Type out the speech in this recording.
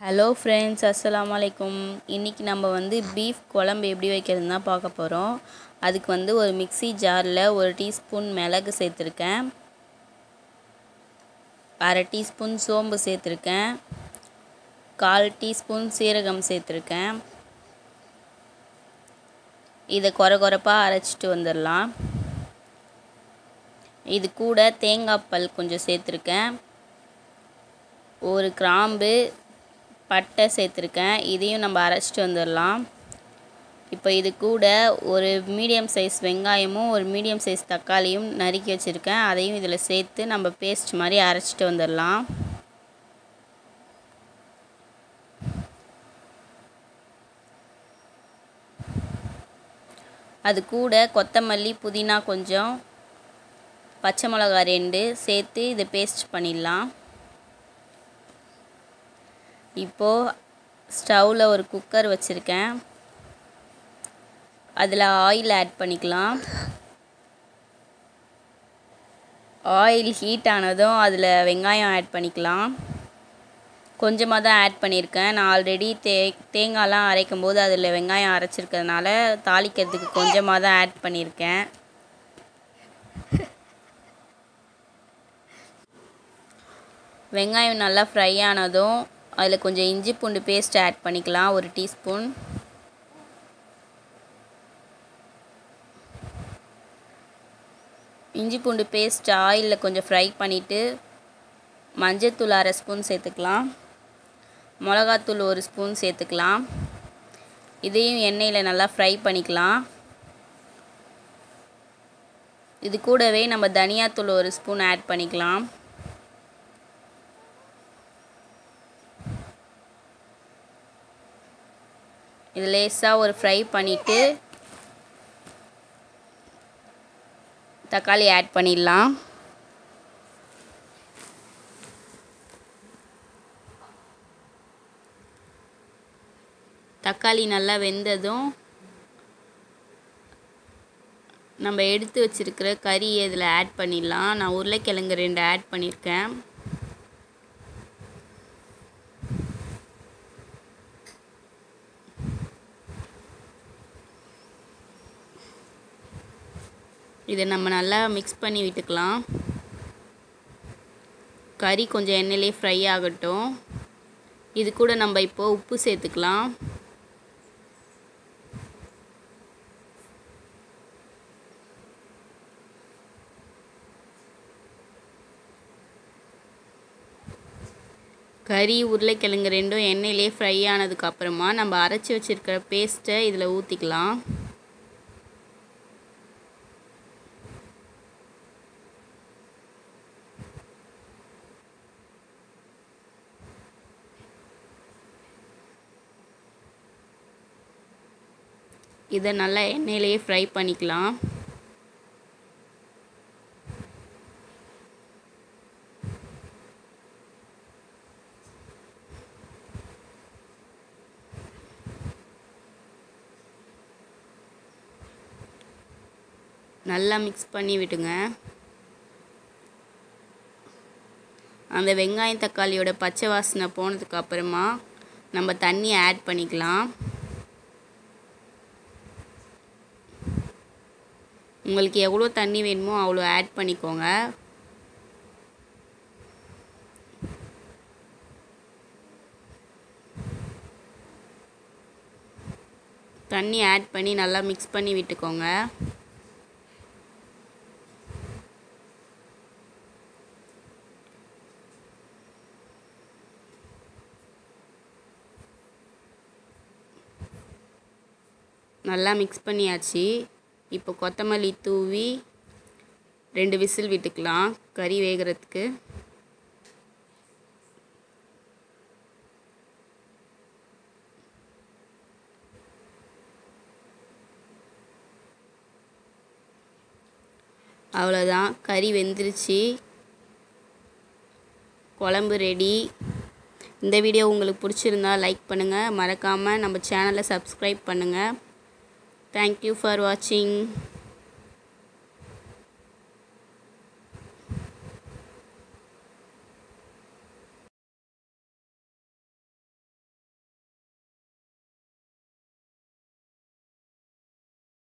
hello friends அஸ்ஸலாமு அலைக்கும் இன்றைக்கி நம்ம வந்து பீஃப் குழம்பு எப்படி வைக்கிறதுன்னு தான் பார்க்க போகிறோம் அதுக்கு வந்து ஒரு மிக்ஸி ஜாரில் ஒரு டீஸ்பூன் மிளகு சேர்த்துருக்கேன் அரை டீஸ்பூன் சோம்பு சேர்த்துருக்கேன் கால் டீஸ்பூன் சீரகம் சேர்த்துருக்கேன் இதை குறை குறைப்பாக அரைச்சிட்டு வந்துடலாம் இது கூட தேங்காய் பல் கொஞ்சம் சேர்த்துருக்கேன் ஒரு கிராம்பு பட்டை சேர்த்துருக்கேன் இதையும் நம்ம அரைச்சிட்டு வந்துடலாம் இப்போ இது கூட ஒரு மீடியம் சைஸ் வெங்காயமும் ஒரு மீடியம் சைஸ் தக்காளியும் நறுக்கி வச்சுருக்கேன் அதையும் இதில் சேர்த்து நம்ம பேஸ்ட் மாதிரி அரைச்சிட்டு வந்துடலாம் அது கூட கொத்தமல்லி புதினா கொஞ்சம் பச்சை மிளகா ரெண்டு சேர்த்து இதை பேஸ்ட் பண்ணிடலாம் இப்போது ஸ்டவ்வில் ஒரு குக்கர் வச்சுருக்கேன் அதில் ஆயில் ஆட் பண்ணிக்கலாம் ஆயில் ஹீட் ஆனதும் அதில் வெங்காயம் ஆட் பண்ணிக்கலாம் கொஞ்சமாக தான் ஆட் பண்ணியிருக்கேன் நான் ஆல்ரெடி தே தேங்காய்லாம் அரைக்கும் போது அதில் வெங்காயம் அரைச்சிருக்கிறதுனால தாளிக்கிறதுக்கு கொஞ்சமாக தான் ஆட் பண்ணியிருக்கேன் வெங்காயம் நல்லா ஃப்ரை ஆனதும் அதில் கொஞ்சம் இஞ்சி பூண்டு பேஸ்ட் ஆட் பண்ணிக்கலாம் ஒரு டீஸ்பூன் இஞ்சி பூண்டு பேஸ்ட் ஆயிலில் கொஞ்சம் ஃப்ரை பண்ணிவிட்டு மஞ்சத்தூள் அரை ஸ்பூன் சேர்த்துக்கலாம் மிளகாத்தூள் ஒரு ஸ்பூன் சேர்த்துக்கலாம் இதையும் எண்ணெயில் நல்லா ஃப்ரை பண்ணிக்கலாம் இது கூடவே நம்ம தனியாத்தூள் ஒரு ஸ்பூன் ஆட் பண்ணிக்கலாம் இது லேசாக ஒரு ஃப்ரை பண்ணிவிட்டு தக்காளி ஆட் பண்ணிடலாம் தக்காளி நல்லா வெந்ததும் நம்ம எடுத்து வச்சுருக்கிற கறி இதில் ஆட் பண்ணிடலாம் நான் உருளைக்கிழங்கு ரெண்டு ஆட் பண்ணியிருக்கேன் இதை நம்ம நல்லா மிக்ஸ் பண்ணி விட்டுக்கலாம் கறி கொஞ்சம் எண்ணெயிலே ஃப்ரை ஆகட்டும் இது கூட நம்ம இப்போது உப்பு சேர்த்துக்கலாம் கறி உருளைக்கிழங்கு ரெண்டும் எண்ணெயிலே ஃப்ரை ஆனதுக்கப்புறமா நம்ம அரைச்சி வச்சுருக்கிற பேஸ்ட்டை இதில் ஊற்றிக்கலாம் இதை நல்லா எண்ணெயிலேயே ஃப்ரை பண்ணிக்கலாம் நல்லா மிக்ஸ் பண்ணி விட்டுங்க அந்த வெங்காயம் தக்காளியோட பச்சை வாசனை போனதுக்கு அப்புறமா நம்ம தண்ணி ஆட் பண்ணிக்கலாம் உங்களுக்கு எவ்வளோ தண்ணி வேணுமோ அவ்வளோ ஆட் பண்ணிக்கோங்க தண்ணி ஆட் பண்ணி நல்லா மிக்ஸ் பண்ணி விட்டுக்கோங்க நல்லா மிக்ஸ் பண்ணியாச்சு இப்போ கொத்தமல்லி தூவி ரெண்டு விசில் விட்டுக்கலாம் கறி வேகிறதுக்கு அவ்வளோதான் கறி வெந்துருச்சு குழம்பு ரெடி இந்த வீடியோ உங்களுக்கு பிடிச்சிருந்தா லைக் பண்ணுங்கள் மறக்காமல் நம்ம சேனலை சப்ஸ்கிரைப் பண்ணுங்கள் தேங்க்யூ ஃபார் வாட்சிங்